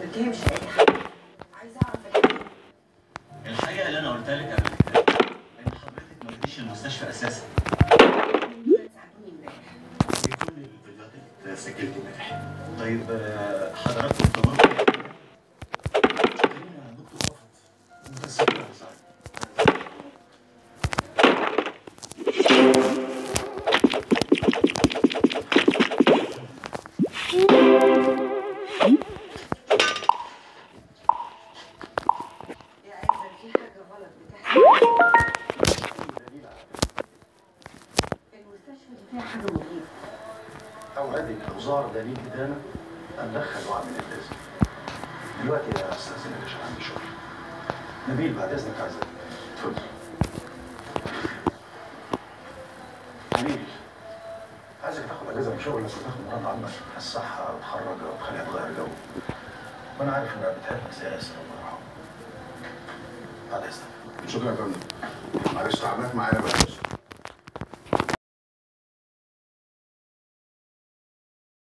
الحكايه مش لاقي حاجه عايزه اعرف الحقيقة. الحقيقه اللي انا قلتها لك قبل كده ان حضرتك ما تجيش المستشفى اساسا دول ساعدوني امبارح دي كل الفيديوهات اللي سجلت امبارح طيب آه، حضراتكم طمنتوا خلينا دكتور رفض بس كده يا صاحبي. يا عايزه في حاجه غلط بتحصل المستشفى دي فيها حاجه مخيفه أوعدك لو ظهر دليل إدانة أندخل وأعمل اللازم. دلوقتي يا أستاذنك عشان عندي شغل. نبيل بعد إذنك عايزك. اتفضل. نبيل عايزك تاخد أجازة من شغلك وتاخد مرات عمك الصحة وتخرجها وتخليها تغير جو. وأنا عارف إنها بتحبك زي ياسر الله يرحمه. بعد إذنك. شكرا يا فندم معلش تعبناك معايا بقى